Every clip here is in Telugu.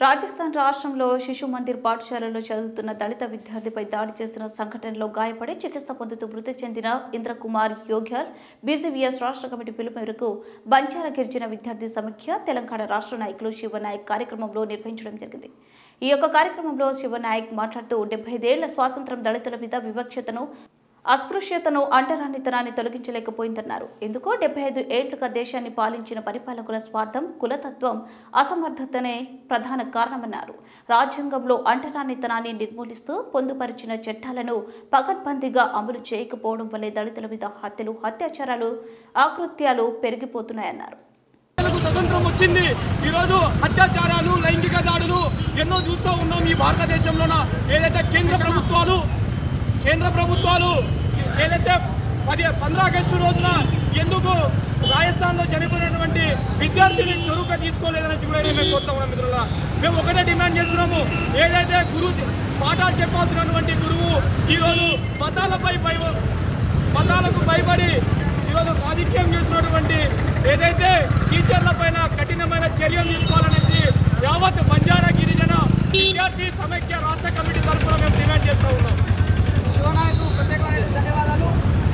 రాజస్థాన్ రాష్ట్రంలో శిశు మందిర్ పాఠశాలలో చదువుతున్న దళిత విద్యార్థిపై దాడి చేసిన సంఘటనలో గాయపడి చికిత్స పొందుతూ మృతి చెందిన ఇంద్రకుమార్ యోగ్యాల్ బీజేవీఎస్ రాష్ట్ర కమిటీ పిలుపు మేరకు బంజారా గిరిజన విద్యార్థి సమైక్య తెలంగాణ రాష్ట్ర నాయకులు శివనాయక్ కార్యక్రమంలో నిర్వహించడం జరిగింది ఈ యొక్క కార్యక్రమంలో శివనాయక్ మాట్లాడుతూ డెబ్బై ఐదేళ్ల స్వాతంత్రం దళితుల మీద వివక్షతను అస్పృశ్యతను అంటరానితనాన్ని తొలగించలేకపోయిందన్నారు ఎందుకో డెబ్బై ఐదు ఏళ్లుగా దేశాన్ని పాలించిన పరిపాలకుల స్వార్థం కులతత్వం అసమర్థతనే ప్రధాన కారణమన్నారు రాజ్యాంగంలో అంటరానితనాన్ని నిర్మూలిస్తూ పొందుపరిచిన చట్టాలను పకడ్బందీగా అమలు చేయకపోవడం వల్లే దళితుల మీద హత్యలు అత్యాచారాలు ఆకృత్యాలు పెరిగిపోతున్నాయన్నారు ప్రజలకు స్వతంత్రం వచ్చింది ఈరోజు అత్యాచారాలు లైంగిక దాడులు ఎన్నో చూస్తూ ఉన్నాం ఈ భారతదేశంలోన ఏదైతే కేంద్ర ప్రభుత్వాలు కేంద్ర ప్రభుత్వాలు ఏదైతే పది పంద్ర ఆగస్టు రోజున ఎందుకు రాజస్థాన్లో చనిపోయినటువంటి విద్యార్థిని చురుగ్గా తీసుకోలేదని కూడా మేము కోరుతా ఉన్నాం మిత్రుల మేము ఒకటే డిమాండ్ చేస్తున్నాము ఏదైతే గురువు పాఠాలు చెప్పాల్సినటువంటి గురువు ఈరోజు మతాలపై పై మతాలకు భయపడి ఈరోజు ఆధిక్యం చేస్తున్నటువంటి ఏదైతే టీచర్ల పైన కఠినమైన చర్యలు తీసుకోవాలనేసి యావత్ బంజారా గిరిజన విద్యార్థి సమైక్య రాష్ట్ర కమిటీ తరఫున మేము డిమాండ్ చేస్తూ ఉన్నాం శివనాయకు ప్రత్యేకమైన ధన్యవాదాలు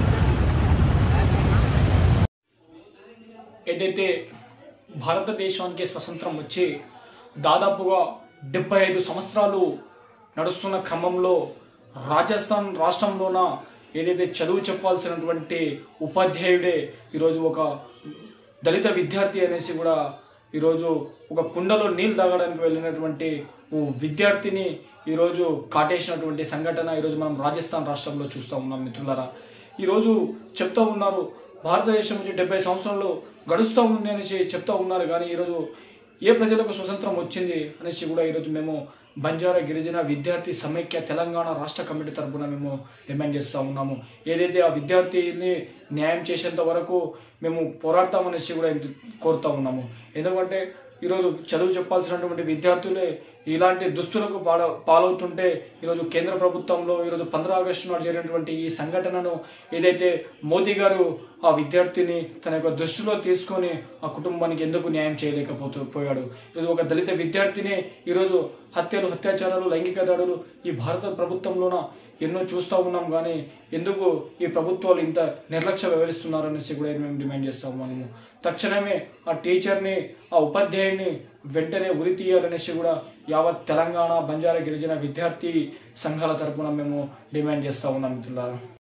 ఏదైతే భారతదేశానికి స్వతంత్రం వచ్చి దాదాపుగా డెబ్బై ఐదు సంవత్సరాలు నడుస్తున్న క్రమంలో రాజస్థాన్ రాష్ట్రంలోన ఏదైతే చదువు చెప్పాల్సినటువంటి ఉపాధ్యాయుడే ఈరోజు ఒక దళిత విద్యార్థి అనేసి కూడా ఈరోజు ఒక కుండలో నీళ్ళు తాగడానికి వెళ్ళినటువంటి ఓ విద్యార్థిని ఈరోజు కాటేసినటువంటి సంఘటన ఈరోజు మనం రాజస్థాన్ రాష్ట్రంలో చూస్తూ ఉన్నాం మిత్రులారా ఈరోజు చెప్తా ఉన్నారు భారతదేశం నుంచి డెబ్బై సంవత్సరాలు గడుస్తూ ఉంది అనేసి చెప్తా ఉన్నారు కానీ ఈరోజు ఏ ప్రజలకు స్వతంత్రం వచ్చింది అనేసి కూడా ఈరోజు మేము బంజారా గిరిజన విద్యార్థి సమైక్య తెలంగాణ రాష్ట్ర కమిటీ తరపున మేము డిమాండ్ చేస్తూ ఉన్నాము ఏదైతే ఆ విద్యార్థిని న్యాయం చేసేంత వరకు మేము పోరాడతామనేసి కూడా ఇది కోరుతా ఉన్నాము ఎందుకంటే ఈరోజు చదువు చెప్పాల్సినటువంటి విద్యార్థులే ఇలాంటి దుస్తులకు పాడ పాలవుతుంటే ఈరోజు కేంద్ర ప్రభుత్వంలో ఈరోజు పంద్ర ఆగస్టు నాడు జరిగినటువంటి ఈ సంఘటనను ఏదైతే మోదీ గారు ఆ విద్యార్థిని తన యొక్క దృష్టిలో తీసుకొని ఆ కుటుంబానికి ఎందుకు న్యాయం చేయలేకపోతూ పోయాడు ఈరోజు ఒక దళిత విద్యార్థిని ఈరోజు హత్యలు అత్యాచారాలు లైంగిక దాడులు ఈ భారత ప్రభుత్వంలోన ఎన్నో చూస్తూ ఉన్నాం కానీ ఎందుకు ఈ ప్రభుత్వాలు ఇంత నిర్లక్ష్య వ్యవహరిస్తున్నారు అనేసి కూడా మేము డిమాండ్ చేస్తాం మనము తక్షణమే ఆ టీచర్ని ఆ ఉపాధ్యాయుని వెంటనే ఉరి తీయాలనేసి కూడా యావత్ తెలంగాణ బంజారా గిరిజన విద్యార్థి సంఘాల తరపున మేము డిమాండ్ చేస్తూ ఉన్నాం మిత్రులారా